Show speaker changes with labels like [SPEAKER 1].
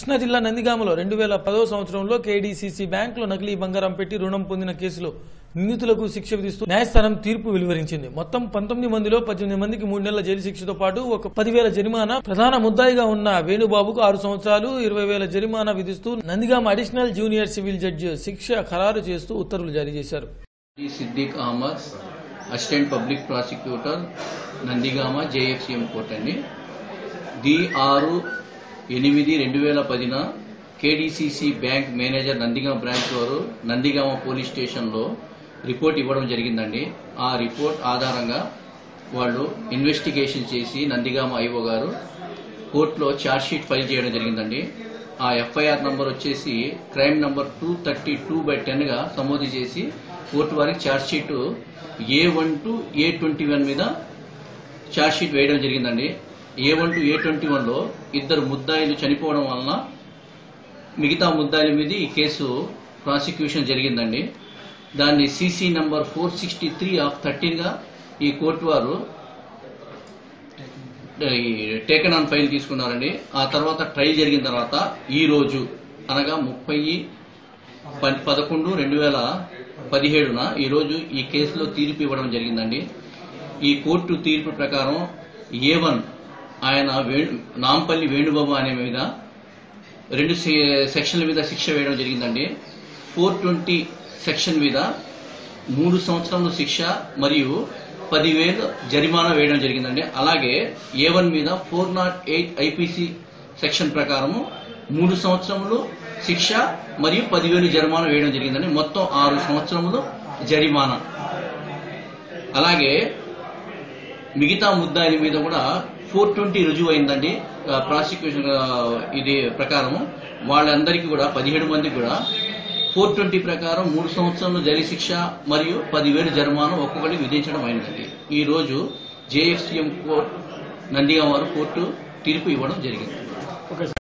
[SPEAKER 1] కృష్ణా జిల్లా నందిగామలో రెండు వేల పదో సంవత్సరంలో కేడీసీసీ బ్యాంకులో నకిలీ బంగారం పెట్టి రుణం పొందిన కేసులో నిందితులకు శిక్ష విధిస్తూ న్యాయస్థానం తీర్పు వెలువరించింది మొత్తం పంతొమ్మిది మందిలో పద్దెనిమిది మందికి మూడు నెలల జైలు శిక్షతో పాటు ఒక పదివేల జరిమానా ప్రధాన ముద్దాయిగా ఉన్న వేణుబాబుకు ఆరు సంవత్సరాలు ఇరవై వేల జరిమానా విధిస్తూ Nandigama additional junior civil judge శిక్ష ఖరారు చేస్తూ ఉత్తర్వులు జారీ చేశారు
[SPEAKER 2] ఈ Siddiq Ahmed assistant public prosecutor Nandigama JFCM court అండి ది ఆరు ఎనిమిది రెండు వేల పదిన KDCC bank manager Nandigama branch వారు నందిగామ పోలీస్ స్టేషన్లో రిపోర్ట్ ఇవ్వడం జరిగిందండి ఆ రిపోర్ట్ ఆధారంగా వాళ్ళు ఇన్వెస్టిగేషన్ చేసి నందిగామ ఐఓ గారు కోర్టులో ఛార్జ్షీట్ ఫైల్ చేయడం జరిగిందండి ఆ ఎఫ్ఐఆర్ నంబర్ వచ్చేసి crime number two thirty two by ten గా నమోదు చేసి కోర్టు వారికి chargesheet A one two A twenty one మీద ఛార్జ్షీట్ వేయడం జరిగిందండి A one two A twenty one లో ఇద్దరు ముద్దాయిలు చనిపోవడం వలన మిగతా ముద్దాయిల మీద ఈ కేసు ప్రాసిక్యూషన్ జరిగిందండి దాన్ని CC number four sixty three of thirteen గా ఈ కోర్టు వారు టేకన్ ఆన్ ఫైల్ తీసుకున్నారండి ఆ తర్వాత ట్రయల్ జరిగిన తర్వాత ఈ రోజు అనగా ముప్పై ప- పదకొండు రెండు వేల పదిహేడున ఈ రోజు ఈ కేసులో తీర్పు ఇవ్వడం జరిగిందండి ఈ కోర్టు తీర్పు ప్రకారం ఏ వన్ ఆయన వేణు నాంపల్లి వేణుబాబు అనే మీద రెండు సె- సెక్షన్ల మీద శిక్ష వేయడం జరిగిందండి ఫోర్ ట్వంటీ సెక్షన్ మీద మూడు సంవత్సరముల శిక్ష మరియు పదివేలు జరిమానా వేయడం జరిగిందండి అలాగే ఏ వన్ మీద four nought eight IPC section ప్రకారము మూడు సంవత్సరములు శిక్ష మరియు పదివేలు జరిమానా వేయడం జరిగిందండి మొత్తం ఆరు సంవత్సరములు జరిమానా అలాగే మిగతా ముద్దాయిల మీద కూడా ఫోర్ ట్వంటీ రుజువు అయిందండి ప్రాసిక్యూషన్ ఇది ప్రకారం వాళ్ళందరికీ కూడా పదిహేడు మందికి కూడా ఫోర్ ట్వంటీ ప్రకారం మూడు సంవత్సరాలు జైలు శిక్ష మరియు పదివేలు జరిమానా ఒక్కొక్కటి విధించడం అయినదండి ఈ రోజు జేఎఫ్సీఎం కోర్టు నందిగామ వారు కోర్టు తీర్పు ఇవ్వడం జరిగింది